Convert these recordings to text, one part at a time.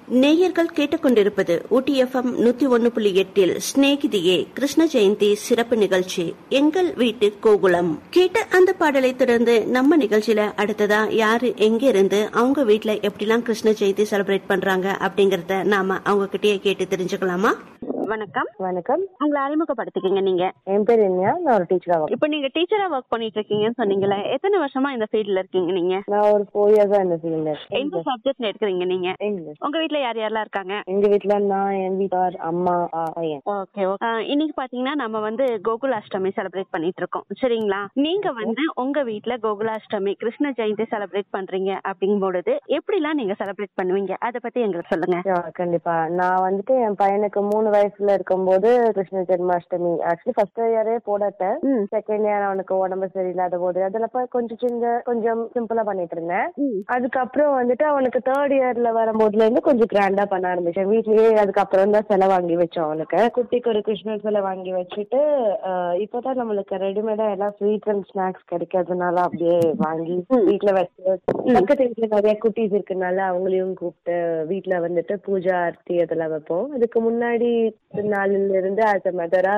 நேயர்கள் கேட்டுக்கொண்டிருப்பது ஊட்டி எஃப்எம் நூத்தி ஒன்னு புள்ளி எட்டில் ஸ்நேகிதியே கிருஷ்ண ஜெயந்தி சிறப்பு நிகழ்ச்சி எங்கள் வீட்டு கோகுலம் கேட்ட அந்த பாடலை தொடர்ந்து நம்ம நிகழ்ச்சியில அடுத்ததா யாரு எங்க இருந்து அவங்க வீட்ல எப்படிலாம் கிருஷ்ண ஜெயந்தி செலிப்ரேட் பண்றாங்க அப்படிங்கறத நாம அவங்க கிட்டயே கேட்டு தெரிஞ்சுக்கலாமா வணக்கம் வணக்கம் உங்களை அறிமுகப்படுத்திக்கங்க நீங்க என் பேர் இனியா நான் ஒரு டீச்சரா ஒர்க் இப்ப நீங்க டீச்சரா ஒர்க் பண்ணிட்டு இருக்கீங்கன்னு சொன்னீங்களே எத்தனை வருஷமா இந்த ஃபீல்ட்ல இருக்கீங்க நீங்க நான் ஒரு ஃபோர் இயர்ஸா இந்த ஃபீல்ட்ல எந்த சப்ஜெக்ட்ல எடுக்கிறீங்க நீங்க இங்கிலீஷ் உங்க வீட்ல யார் யாரெல்லாம் இருக்காங்க எங்க வீட்ல நான் என் வீட்டார் அம்மா ஆ, பையன் ஓகே இன்னைக்கு பாத்தீங்கன்னா நம்ம வந்து கோகுலாஷ்டமி செலிப்ரேட் பண்ணிட்டு இருக்கோம் சரிங்களா நீங்க வந்து உங்க வீட்ல கோகுலாஷ்டமி கிருஷ்ண ஜெயந்தி செலிப்ரேட் பண்றீங்க அப்படிங்கும் பொழுது எப்படிலாம் நீங்க செலிப்ரேட் பண்ணுவீங்க அத பத்தி எங்களுக்கு சொல்லுங்க யா, கண்டிப்பா நான் வந்துட்டு என் பையனுக்கு மூணு வயசுல இருக்கும்போது கிருஷ்ண ஜென்மாஷ்டமி ஆக்சுவலி ஃபர்ஸ்ட் இயரே போடட்டேன் ம். செகண்ட் இயர் அவனுக்கு உடம்பு சரியில்லாத போது அதுல போய் கொஞ்சம் சின்ன கொஞ்சம் சிம்பிளா பண்ணிட்டு இருந்தேன் ம். அதுக்கப்புறம் வந்துட்டு அவனுக்கு தேர்ட் இயர்ல வரும்போதுல இருந்து கொஞ்சம் கிராண்டா பண்ண ஆரம்பிச்சேன் வீட்லயே அதுக்கப்புறம் தான் சிலை வாங்கி வச்சோம் அவனுக்கு குட்டிக்கு ஒரு கிருஷ்ணர் சிலை வாங்கி வச்சுட்டு ஆஹ், இப்பதான் நம்மளுக்கு ரெடிமேடா எல்லாம் ஸ்வீட்ஸ் அண்ட் ஸ்நாக்ஸ் கிடைக்கிறதுனால அப்படியே வாங்கி வீட்ல வச்சு பக்கத்து வீட்டுல நிறைய குட்டீஸ் இருக்கனால அவங்களையும் கூப்பிட்டு வீட்ல வந்துட்டு பூஜா ஆர்த்தி அதெல்லாம் வைப்போம் அதுக்கு முன்னாடி நாளில இருந்து as a மதரா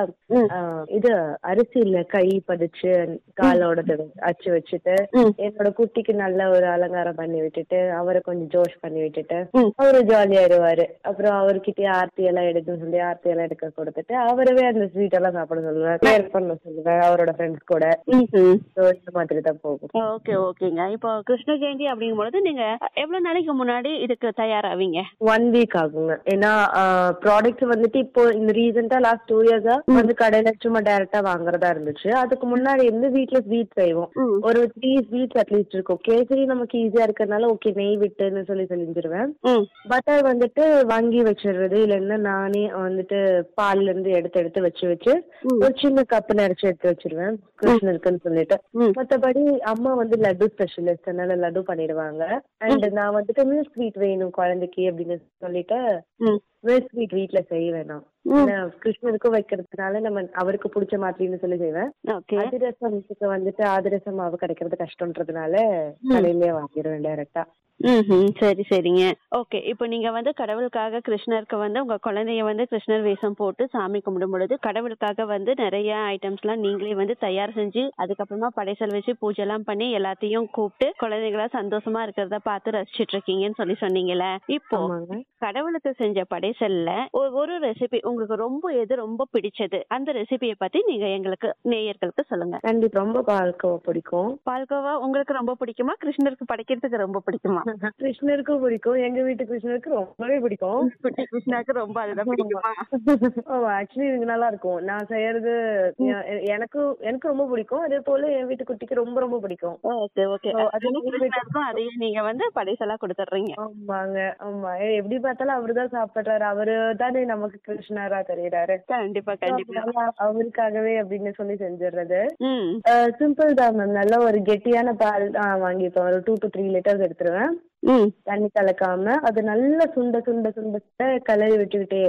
இது அரிசியில கை பதிச்சு காலோட அச்சு வச்சுட்டு என்னோட குட்டிக்கு நல்ல ஒரு அலங்காரம் பண்ணி விட்டுட்டு அவரை கொஞ்சம் ஜோஷ் பண்ணி விட்டுட்டு அவரு ஜாலியா இருவாரு அப்புறம் அவர்கிட்ட ஆர்த்தி எல்லாம் எடுக்கணும்னு சொல்லி ஆர்த்தி எல்லாம் எடுக்க கொடுத்துட்டு அவரவே அந்த ஸ்வீட் எல்லாம் சாப்பிட சொல்லுவேன் கேர் பண்ண சொல்லுவேன் அவரோட ஃப்ரெண்ட்ஸ் கூட So, இந்த மாதிரி தான் போகும் ஓகே ஓகேங்க இப்போ கிருஷ்ண ஜெயந்தி அப்படிங்கும் பொழுது நீங்க எவ்வளவு நாளைக்கு முன்னாடி இதுக்கு தயாராவீங்க ஒன் வீக் ஆகுங்க ஏன்னா ப்ராடக்ட்ஸ் வந்துட்டு இப்போ இந்த ரீசெண்டா லாஸ்ட் டூ இயர்ஸா வந்து கடையில சும்மா டைரக்டா வாங்குறதா இருந்துச்சு அதுக்கு முன்னாடி இருந்து வீட்ல ஸ்வீட் செய்வோம் ம். ஒரு த்ரீ ஸ்வீட்ஸ் அட்லீஸ்ட் இருக்கும் கேசரி நமக்கு ஈஸியா இருக்கறனால ஓகே நெய் விட்டுன்னு சொல்லி செஞ்சிருவேன் ம் பட்டர் வந்துட்டு வாங்கி வச்சிடுறது இல்லைன்னா நானே வந்துட்டு பால்ல இருந்து எடுத்து எடுத்து வச்சு வச்சு ஒரு சின்ன கப் நிறைச்சு எடுத்து வச்சிருவேன் கிருஷ்ணருக்குன்னு சொல்லிட்டு ம். மத்தபடி அம்மா வந்து லட்டு ஸ்பெஷலிஸ்ட் அதனால லட்டு பண்ணிடுவாங்க அண்ட் நான் வந்துட்டு மில்க் ஸ்வீட் வேணும் குழந்தைக்கு அப்படின்னு சொல்லிட்டு ம் மில்க் ஸ்வீட் வீட்ல செய்வேன் நான் ஏன்னா கிருஷ்ணருக்கும் வைக்கிறதுனால நம்ம அவருக்கு பிடிச்ச மாதிரின்னு சொல்லி செய்வேன் ஓகே அதிரசத்துக்கு வந்துட்டு அதிரசம் மாவு கிடைக்கிறது கஷ்டம்ன்றதுனால கடையிலேயே வாங்கிடுவேன் டைரக்டா ம் சரி சரிங்க ஓகே இப்போ நீங்க வந்து கடவுளுக்காக கிருஷ்ணருக்கு வந்து உங்க குழந்தைய வந்து கிருஷ்ணர் வேஷம் போட்டு சாமி கும்பிடும் பொழுது கடவுளுக்காக வந்து நிறைய ஐட்டம்ஸ்லாம் நீங்களே வந்து தயார் செஞ்சு அதுக்கப்புறமா படைசல் வச்சு பூஜை எல்லாம் பண்ணி எல்லாத்தையும் கூப்பிட்டு குழந்தைகளா சந்தோஷமா இருக்கிறத பார்த்து ரசிச்சிட்டு இருக்கீங்கன்னு சொல்லி சொன்னீங்கல்ல இப்போ ஆமாங்க கடவுளுக்கு செஞ்ச படைசல்ல ஒ- ஒரு ரெசிபி உங்களுக்கு ரொம்ப எது ரொம்ப பிடிச்சது அந்த ரெசிபியை பத்தி நீங்க எங்களுக்கு நேயர்களுக்கு சொல்லுங்க கண்டிப்பா ரொம்ப பால்கோவா பிடிக்கும் பால்கோவா உங்களுக்கு ரொம்ப பிடிக்குமா கிருஷ்ணருக்கு படைக்கிறதுக்கு ரொம்ப பிடிக்குமா கிருஷ்ணருக்கும் பிடிக்கும் எங்க வீட்டு கிருஷ்ணருக்கு ரொம்பவே பிடிக்கும் குட்டி கிருஷ்ணாக்கு ரொம்ப அதுதான் பிடிக்குமா ஆக்சுவலி இது நல்லா இருக்கும் நான் செய்யறது எ- எனக்கு எனக்கு ரொம்ப பிடிக்கும் அதே போல என் வீட்டு குட்டிக்கு ரொம்ப ரொம்ப பிடிக்கும் ஓகே ஓகே ஓ, அது அது கிருஷ்ணருக்கும் அதையும் நீங்க வந்து படைசலா கொடுத்துட்றீங்க ஆமாங்க ஆமா ஏ, எப்படி பார்த்தாலும் அவருதான் சாப்பிடுறாரு அவரு தானே நமக்கு கிருஷ்ணரா தெரியுறாரு கண்டிப்பா கண்டிப்பா அதனால அவருக்காகவே அப்படின்னு சொல்லி செஞ்சிடுறது ம் சிம்பிள் தான் மேம் நல்ல ஒரு கெட்டியான பால் தான் வாங்கிப்பேன் ஒரு டூ டு த்ரீ லிட்டர்ஸ் எடுத்துருவேன் ம் தண்ணி கலக்காம அது நல்லா சுண்ட சுண்ட சுண்ட சுண்ட கிளறி விட்டுக்கிட்டே